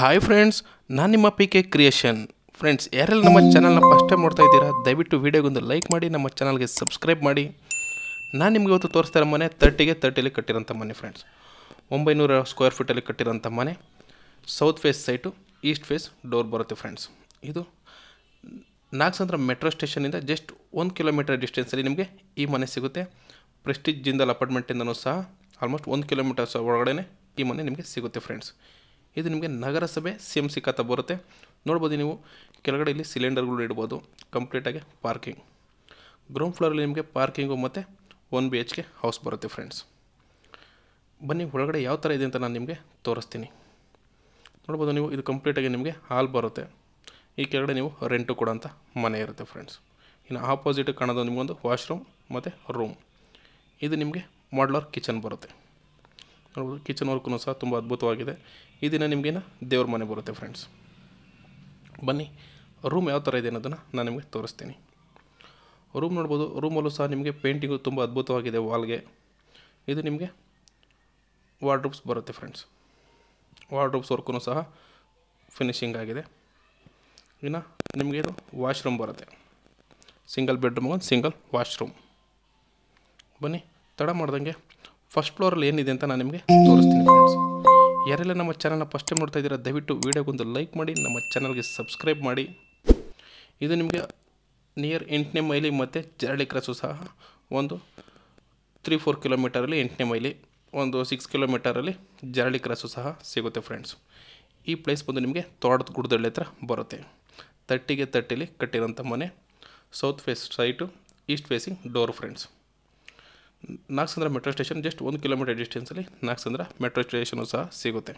hi friends ನಾನು ನಿಮ್ಮ P K creation friends ಯಾರೆಲ್ಲ ನಮ್ಮ ಚಾನಲ್ನ ಫಸ್ಟ್ ಟೈಮ್ ನೋಡ್ತಾ ಇದ್ದೀರಾ ದಯವಿಟ್ಟು ವೀಡಿಯೋಗೊಂದು ಲೈಕ್ ಮಾಡಿ ನಮ್ಮ ಚಾನಲ್ಗೆ ಸಬ್ಸ್ಕ್ರೈಬ್ ಮಾಡಿ ನಾನು ನಿಮಗೆ ಇವತ್ತು ತೋರಿಸ್ತಾ ಇರೋ ಮನೆ ತರ್ಟಿಗೆ ತರ್ಟಿಲಿ ಕಟ್ಟಿರೋಂಥ ಮನೆ ಫ್ರೆಂಡ್ಸ್ ಒಂಬೈನೂರ ಸ್ಕ್ವೇರ್ ಫೀಟಲ್ಲಿ ಕಟ್ಟಿರೋಂಥ ಮನೆ south face site east face door ಬರುತ್ತೆ ಫ್ರೆಂಡ್ಸ್ ಇದು ನಾಗಸಂದ್ರ ಮೆಟ್ರೋ ಸ್ಟೇಷನಿಂದ ಜಸ್ಟ್ ಒಂದು ಕಿಲೋಮೀಟರ್ ಡಿಸ್ಟೆನ್ಸಲ್ಲಿ ನಿಮಗೆ ಈ ಮನೆ ಸಿಗುತ್ತೆ ಪ್ರೆಸ್ಟೀಜ್ ಜಿಂದಲ್ ಅಪಾರ್ಟ್ಮೆಂಟಿಂದನೂ ಸಹ ಆಲ್ಮೋಸ್ಟ್ ಒಂದು ಕಿಲೋಮೀಟರ್ಸ್ ಒಳಗಡೆ ಈ ಮನೆ ನಿಮಗೆ ಸಿಗುತ್ತೆ ಫ್ರೆಂಡ್ಸ್ ಇದು ನಿಮಗೆ ನಗರಸಭೆ ಸಿ ಎಮ್ ಸಿ ಖಾತಾ ಬರುತ್ತೆ ನೋಡ್ಬೋದು ನೀವು ಕೆಳಗಡೆ ಇಲ್ಲಿ ಸಿಲಿಂಡರ್ಗಳು ಇಡ್ಬೋದು ಕಂಪ್ಲೀಟಾಗಿ ಪಾರ್ಕಿಂಗ್ ಗ್ರೌಂಡ್ ಫ್ಲೋರಲ್ಲಿ ನಿಮಗೆ ಪಾರ್ಕಿಂಗು ಮತ್ತು one B H K house ಬರುತ್ತೆ ಫ್ರೆಂಡ್ಸ್ ಬನ್ನಿ ಒಳಗಡೆ ಯಾವ ಥರ ಇದೆ ಅಂತ ನಾನು ನಿಮಗೆ ತೋರಿಸ್ತೀನಿ ನೋಡ್ಬೋದು ನೀವು ಇದು ಕಂಪ್ಲೀಟಾಗಿ ನಿಮಗೆ ಹಾಲ್ ಬರುತ್ತೆ ಈ ಕೆಳಗಡೆ ನೀವು ರೆಂಟು ಕೊಡೋಂಥ ಮನೆ ಇರುತ್ತೆ ಫ್ರೆಂಡ್ಸ್ ಇನ್ನು ಆಪೋಸಿಟ್ ಕಾಣೋದು ನಿಮಗೊಂದು ವಾಶ್ರೂಮ್ ಮತ್ತು ರೂಮ್ ಇದು ನಿಮಗೆ ಮಾಡ್ಲರ್ ಕಿಚನ್ ಬರುತ್ತೆ ನೋಡ್ಬೋದು ಕಿಚನ್ ವರ್ಕು ಸಹ ತುಂಬ ಅದ್ಭುತವಾಗಿದೆ ಇದನ್ನು ನಿಮಗೇನು ದೇವ್ರ ಮನೆ ಬರುತ್ತೆ ಫ್ರೆಂಡ್ಸ್ ಬನ್ನಿ ರೂಮ್ ಯಾವ ಥರ ಇದೆ ಅನ್ನೋದನ್ನು ನಾನು ನಿಮಗೆ ತೋರಿಸ್ತೀನಿ ರೂಮ್ ನೋಡ್ಬೋದು ರೂಮಲ್ಲೂ ಸಹ ನಿಮಗೆ ಪೇಂಟಿಂಗು ತುಂಬ ಅದ್ಭುತವಾಗಿದೆ ವಾಲ್ಗೆ ಇದು ನಿಮಗೆ ವಾರ್ಡ್ರೂಬ್ಸ್ ಬರುತ್ತೆ ಫ್ರೆಂಡ್ಸ್ ವಾರ್ಡ್ರೂಬ್ಸ್ ವರ್ಕು ಸಹ ಫಿನಿಶಿಂಗ್ ಆಗಿದೆ ಇನ್ನು ನಿಮಗೆ ಇದು ವಾಶ್ರೂಮ್ ಬರುತ್ತೆ ಸಿಂಗಲ್ ಬೆಡ್ರೂಮ್ ಒಂದು ಸಿಂಗಲ್ ವಾಶ್ರೂಮ್ ಬನ್ನಿ ತಡ ಮಾಡ್ದಂಗೆ ಫಸ್ಟ್ ಫ್ಲೋರಲ್ಲಿ ಏನಿದೆ ಅಂತ ನಾನು ನಿಮಗೆ ತೋರಿಸ್ತೀನಿ ಫ್ರೆಂಡ್ಸ್ ಯಾರೆಲ್ಲ ನಮ್ಮ ಚಾನಲ್ನ ಫಸ್ಟ್ ಟೈಮ್ ನೋಡ್ತಾ ಇದ್ದೀರಾ ದಯವಿಟ್ಟು ವೀಡಿಯೋಗೊಂದು ಲೈಕ್ ಮಾಡಿ ನಮ್ಮ ಚಾನಲ್ಗೆ ಸಬ್ಸ್ಕ್ರೈಬ್ ಮಾಡಿ ಇದು ನಿಮಗೆ ನಿಯರ್ ಎಂಟನೇ ಮೈಲಿ ಮತ್ತು ಜರಳಿ ಕ್ರಾಸು ಸಹ ಒಂದು ತ್ರೀ ಫೋರ್ ಕಿಲೋಮೀಟರಲ್ಲಿ ಎಂಟನೇ ಮೈಲಿ ಒಂದು ಸಿಕ್ಸ್ ಕಿಲೋಮೀಟರಲ್ಲಿ ಜರಳಿ ಕ್ರಾಸು ಸಹ ಸಿಗುತ್ತೆ ಫ್ರೆಂಡ್ಸ್ ಈ ಪ್ಲೇಸ್ ಬಂದು ನಿಮಗೆ ತೋಟದ ಗುಡ್ದಳ್ಳಿ ಹತ್ರ ಬರುತ್ತೆ ತರ್ಟಿಗೆ ತರ್ಟಿಲಿ ಕಟ್ಟಿರೋಂಥ ಮನೆ south face site east facing door friends Nagasandra metro station just ಒಂದು ಕಿಲೋಮೀಟರ್ ಡಿಸ್ಟೆನ್ಸಲ್ಲಿ ನಾಗಸಂದ್ರ ಮೆಟ್ರೋ ಸ್ಟೇಷನು ಸಹ ಸಿಗುತ್ತೆ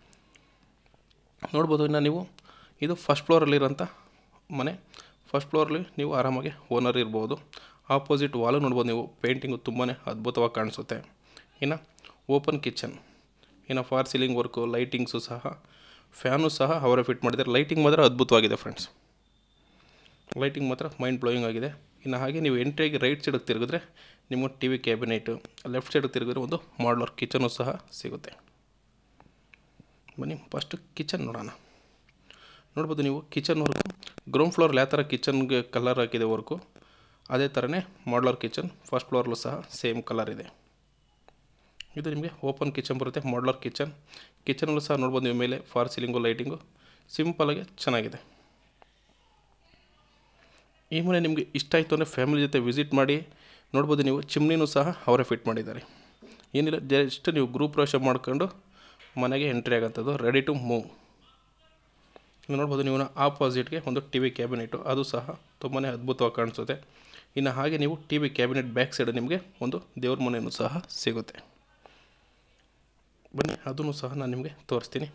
ನೋಡ್ಬೋದು ಇನ್ನು ನೀವು ಇದು ಫಸ್ಟ್ ಫ್ಲೋರಲ್ಲಿರೋಂಥ ಮನೆ ಫಸ್ಟ್ ಫ್ಲೋರಲ್ಲಿ ನೀವು ಆರಾಮಾಗಿ ಓನರ್ ಇರ್ಬೋದು ಆಪೋಸಿಟ್ ವಾಲು ನೋಡ್ಬೋದು ನೀವು ಪೇಂಟಿಂಗು ತುಂಬಾ ಅದ್ಭುತವಾಗಿ ಕಾಣಿಸುತ್ತೆ ಇನ್ನು ಓಪನ್ ಕಿಚನ್ ಇನ್ನು ಫಾರ್ ಸೀಲಿಂಗ್ ವರ್ಕು ಲೈಟಿಂಗ್ಸು ಸಹ ಫ್ಯಾನು ಸಹ ಅವರೇ ಫಿಟ್ ಮಾಡಿದ್ದಾರೆ ಲೈಟಿಂಗ್ ಮಾತ್ರ ಅದ್ಭುತವಾಗಿದೆ ಫ್ರೆಂಡ್ಸ್ ಲೈಟಿಂಗ್ ಮಾತ್ರ ಮೈಂಡ್ ಬ್ಲೋಯಿಂಗ್ ಆಗಿದೆ ಇನ್ನು ಹಾಗೆ ನೀವು ಎಂಟ್ರಿಗೆ ರೈಟ್ ಸೈಡಿಗೆ ತಿರುಗಿದ್ರೆ ನಿಮಗೆ ಟಿ ವಿ ಕ್ಯಾಬಿನೆಟು ಲೆಫ್ಟ್ ಸೈಡಿಗೆ ತಿರುಗಿದ್ರೆ ಒಂದು ಮಾಡ್ಲರ್ ಕಿಚನು ಸಹ ಸಿಗುತ್ತೆ ಬನ್ನಿ ಫಸ್ಟ್ ಕಿಚನ್ ನೋಡೋಣ ನೋಡ್ಬೋದು ನೀವು ಕಿಚನ್ ವರ್ಕು ಗ್ರೌಂಡ್ ಫ್ಲೋರಲ್ಲಿ ಯಾವ ಥರ ಕಿಚನ್ಗೆ ಕಲರ್ ಹಾಕಿದೆ ವರ್ಕು ಅದೇ ಥರನೇ ಮಾಡ್ಲರ್ ಕಿಚನ್ ಫಸ್ಟ್ ಫ್ಲೋರ್ಲೂ ಸಹ ಸೇಮ್ ಕಲರ್ ಇದೆ ಇದು ನಿಮಗೆ ಓಪನ್ ಕಿಚನ್ ಬರುತ್ತೆ ಮಾಡ್ಲರ್ ಕಿಚನ್ ಕಿಚನಲ್ಲೂ ಸಹ ನೋಡ್ಬೋದು ನೀವು ಮೇಲೆ ಫಾರ್ ಸೀಲಿಂಗು ಲೈಟಿಂಗು ಸಿಂಪಲಾಗಿ ಚೆನ್ನಾಗಿದೆ ಈ ಮನೆ ನಿಮಗೆ ಇಷ್ಟ ಆಯಿತು ಅಂದರೆ ಫ್ಯಾಮಿಲಿ ಜೊತೆ ವಿಸಿಟ್ ಮಾಡಿ ನೋಡ್ಬೋದು ನೀವು ಚಿಮ್ನಿನೂ ಸಹ ಅವರೇ ಫಿಟ್ ಮಾಡಿದ್ದಾರೆ ಏನಿಲ್ಲ ಜಸ್ಟ್ ನೀವು ಗ್ರೂಪ್ ಪ್ರವೇಶ ಮಾಡ್ಕೊಂಡು ಮನೆಗೆ ಎಂಟ್ರಿ ಆಗೋಂಥದ್ದು ರೆಡಿ ಟು ಮೂವ್ ನೋಡ್ಬೋದು ನೀವು ಆಪೋಸಿಟ್ಗೆ ಒಂದು ಟಿ ವಿ ಕ್ಯಾಬಿನೆಟು ಅದು ಸಹ ತುಂಬಾ ಅದ್ಭುತವಾಗಿ ಕಾಣಿಸುತ್ತೆ ಇನ್ನು ಹಾಗೆ ನೀವು T V cabinet back side ನಿಮಗೆ ಒಂದು ದೇವ್ರ ಮನೆಯೂ ಸಹ ಸಿಗುತ್ತೆ ಬನ್ನಿ ಅದನ್ನು ಸಹ ನಾನು ನಿಮಗೆ ತೋರಿಸ್ತೀನಿ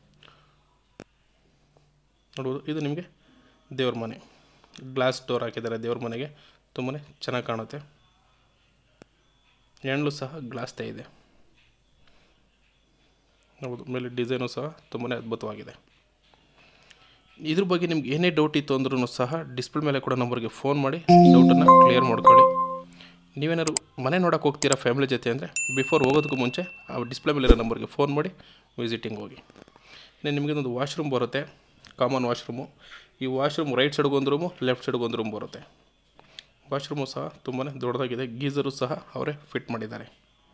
ನೋಡ್ಬೋದು ಇದು ನಿಮಗೆ ದೇವ್ರ ಮನೆ ಗ್ಲಾಸ್ ಡೋರ್ ಹಾಕಿದ್ದಾರೆ ದೇವ್ರ ಮನೆಗೆ ತುಂಬಾ ಚೆನ್ನಾಗಿ ಕಾಣುತ್ತೆ ಹ್ಯಾಂಡ್ಲು ಸಹ ಗ್ಲಾಸ್ದೇ ಇದೆ ನೋಡ್ಬೋದು ಮೇಲೆ ಡಿಸೈನು ಸಹ ತುಂಬಾ ಅದ್ಭುತವಾಗಿದೆ ಇದ್ರ ಬಗ್ಗೆ ನಿಮ್ಗೆ ಏನೇ ಡೌಟ್ ಇತ್ತು ಅಂದ್ರೂ ಸಹ ಡಿಸ್ಪ್ಲೇ ಮೇಲೆ ಕೂಡ ನಂಬರ್ಗೆ ಫೋನ್ ಮಾಡಿ ಡೌಟನ್ನು ಕ್ಲಿಯರ್ ಮಾಡ್ಕೊಳ್ಳಿ ನೀವೇನಾದ್ರು ಮನೆ ನೋಡೋಕೆ ಹೋಗ್ತೀರಾ ಫ್ಯಾಮಿಲಿ ಜೊತೆ ಅಂದರೆ ಬಿಫೋರ್ ಹೋಗೋದಕ್ಕೂ ಮುಂಚೆ ಆ ಡಿಸ್ಪ್ಲೇ ಮೇಲಿರೋ ನಂಬರ್ಗೆ ಫೋನ್ ಮಾಡಿ ವಿಸಿಟಿಂಗ್ ಹೋಗಿ ಇನ್ನು ನಿಮಗೆ ಒಂದು ವಾಶ್ರೂಮ್ ಬರುತ್ತೆ ಕಾಮನ್ ವಾಶ್ರೂಮು ಈ ವಾಶ್ರೂಮ್ ರೈಟ್ ಸೈಡ್ಗೆ ಒಂದು ರೂಮು ಲೆಫ್ಟ್ ಸೈಡ್ಗೆ ಒಂದು ರೂಮ್ ಬರುತ್ತೆ ವಾಶ್ರೂಮು ಸಹ ತುಂಬಾ ದೊಡ್ಡದಾಗಿದೆ ಗೀಸರು ಸಹ ಅವರೇ ಫಿಟ್ ಮಾಡಿದ್ದಾರೆ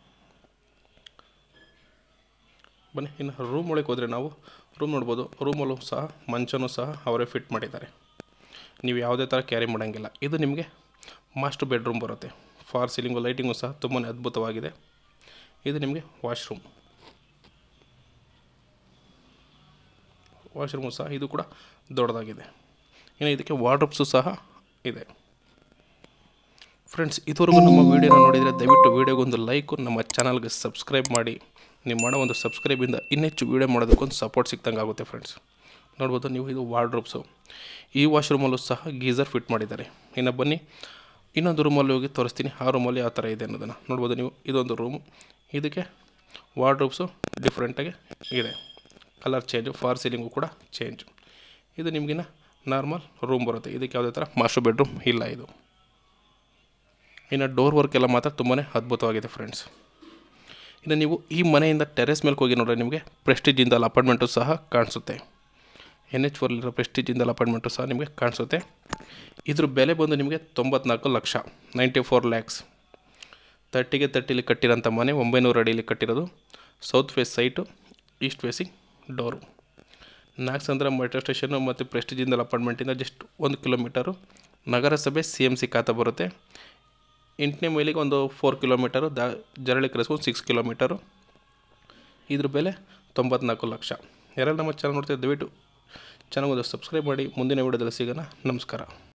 ಬನ್ನಿ ಇನ್ನು ರೂಮ್ ಒಳಗೆ ಹೋದರೆ ನಾವು ರೂಮ್ ನೋಡ್ಬೋದು ರೂಮಲ್ಲೂ ಸಹ ಮಂಚನೂ ಸಹ ಅವರೇ ಫಿಟ್ ಮಾಡಿದ್ದಾರೆ ನೀವು ಯಾವುದೇ ಥರ ಕ್ಯಾರಿ ಮಾಡೋಂಗಿಲ್ಲ ಇದು ನಿಮಗೆ ಮಾಸ್ಟರ್ ಬೆಡ್ರೂಮ್ ಬರುತ್ತೆ ಫಾರ್ ಸೀಲಿಂಗು ಲೈಟಿಂಗು ಸಹ ತುಂಬಾ ಅದ್ಭುತವಾಗಿದೆ ಇದು ನಿಮಗೆ ವಾಶ್ರೂಮ್ ವಾಶ್ರೂಮು ಸಹ ಇದು ಕೂಡ ದೊಡ್ಡದಾಗಿದೆ ಇನ್ನು ಇದಕ್ಕೆ ವಾರ್ಡ್ರೋಬ್ಸು ಸಹ ಇದೆ ಫ್ರೆಂಡ್ಸ್ ಇದುವರೆಗೂ ನಮ್ಮ ವೀಡಿಯೋನ ನೋಡಿದರೆ ದಯವಿಟ್ಟು ವೀಡಿಯೋಗೊಂದು ಲೈಕು ನಮ್ಮ ಚಾನಲ್ಗೆ ಸಬ್ಸ್ಕ್ರೈಬ್ ಮಾಡಿ ನೀವು ಮಾಡೋ ಒಂದು ಸಬ್ಸ್ಕ್ರೈಬಿಂದ ಇನ್ನೆಚ್ಚು ವೀಡಿಯೋ ಮಾಡೋದಕ್ಕೊಂದು ಸಪೋರ್ಟ್ ಸಿಕ್ತಂಗೆ ಆಗುತ್ತೆ ಫ್ರೆಂಡ್ಸ್ ನೋಡ್ಬೋದು ನೀವು ಇದು ವಾರ್ಡ್ರೋಬ್ಸು ಈ ವಾಶ್ರೂಮಲ್ಲೂ ಸಹ ಗೀಸರ್ ಫಿಟ್ ಮಾಡಿದ್ದಾರೆ ಇನ್ನು ಬನ್ನಿ ಇನ್ನೊಂದು ರೂಮಲ್ಲಿ ಹೋಗಿ ತೋರಿಸ್ತೀನಿ ಆ ರೂಮಲ್ಲಿ ಯಾವ ಥರ ಇದೆ ಅನ್ನೋದನ್ನು ನೋಡ್ಬೋದು ನೀವು ಇದೊಂದು ರೂಮು ಇದಕ್ಕೆ ವಾರ್ಡ್ರೋಬ್ಸು ಡಿಫ್ರೆಂಟಾಗಿ ಇದೆ ಕಲರ್ ಚೇಂಜು ಫಾರ್ ಸೀಲಿಂಗು ಕೂಡ ಚೇಂಜು ಇದು ನಿಮಗಿನ್ನ ನಾರ್ಮಲ್ ರೂಮ್ ಬರುತ್ತೆ ಇದಕ್ಕೆ ಯಾವುದೇ ಥರ ಮಾಸ್ಟರ್ ಬೆಡ್ರೂಮ್ ಇಲ್ಲ ಇದು ಇನ್ನು ಡೋರ್ ವರ್ಕ್ ಎಲ್ಲ ಮಾತ್ರ ತುಂಬಾ ಅದ್ಭುತವಾಗಿದೆ ಫ್ರೆಂಡ್ಸ್ ಇನ್ನು ನೀವು ಈ ಮನೆಯಿಂದ ಟೆರೆಸ್ ಮೇಲೆ ಹೋಗಿ ನೋಡಿದ್ರೆ ನಿಮಗೆ ಪ್ರೆಸ್ಟೀಜ್ ಇಂದಲ್ ಅಪಾರ್ಟ್ಮೆಂಟು ಸಹ ಕಾಣಿಸುತ್ತೆ ಎನ್ ಎಚ್ ಫೋರ್ಲಿರೋ ಪ್ರೆಸ್ಟೀಜ್ ಇಂದಲ್ ಅಪಾರ್ಟ್ಮೆಂಟು ಸಹ ನಿಮಗೆ ಕಾಣಿಸುತ್ತೆ ಇದ್ರ ಬೆಲೆ ಬಂದು ನಿಮಗೆ ತೊಂಬತ್ನಾಲ್ಕು ಲಕ್ಷ ನೈಂಟಿ ಫೋರ್ ಲ್ಯಾಕ್ಸ್ ತರ್ಟಿಗೆ ತರ್ಟಿಲಿ ಕಟ್ಟಿರೋಂಥ ಮನೆ ಒಂಬೈನೂರು ಅಡಿಯಲ್ಲಿ ಕಟ್ಟಿರೋದು south face site east facing door Nagasandra metro station ಮತ್ತು ಪ್ರೆಸ್ಟೀಜಿಂದಲ್ ಅಪಾರ್ಟ್ಮೆಂಟಿಂದ ಜಸ್ಟ್ ಒಂದು ಕಿಲೋಮೀಟರು ನಗರಸಭೆ ಸಿ ಎಮ್ ಸಿ ಖಾತಾ ಬರುತ್ತೆ ಎಂಟನೇ ಮೈಲಿಗೆ ಒಂದು ಫೋರ್ ಕಿಲೋಮೀಟರು ದಾ ಜರಳಿ ಕ್ರಸ್ಗೆ ಒಂದು ಸಿಕ್ಸ್ ಕಿಲೋಮೀಟರು ಇದ್ರ ಬೆಲೆ ತೊಂಬತ್ನಾಲ್ಕು ಲಕ್ಷ ಯಾರೆಲ್ಲ ನಮ್ಮ ಚಾನಲ್ ನೋಡ್ತೀವಿ ದಯವಿಟ್ಟು ಚೆನ್ನಾಗಿ ಒಂದು ಸಬ್ಸ್ಕ್ರೈಬ್ ಮಾಡಿ ಮುಂದಿನ ವೀಡಿಯೋದಲ್ಲಿ ಸಿಗೋಣ ನಮಸ್ಕಾರ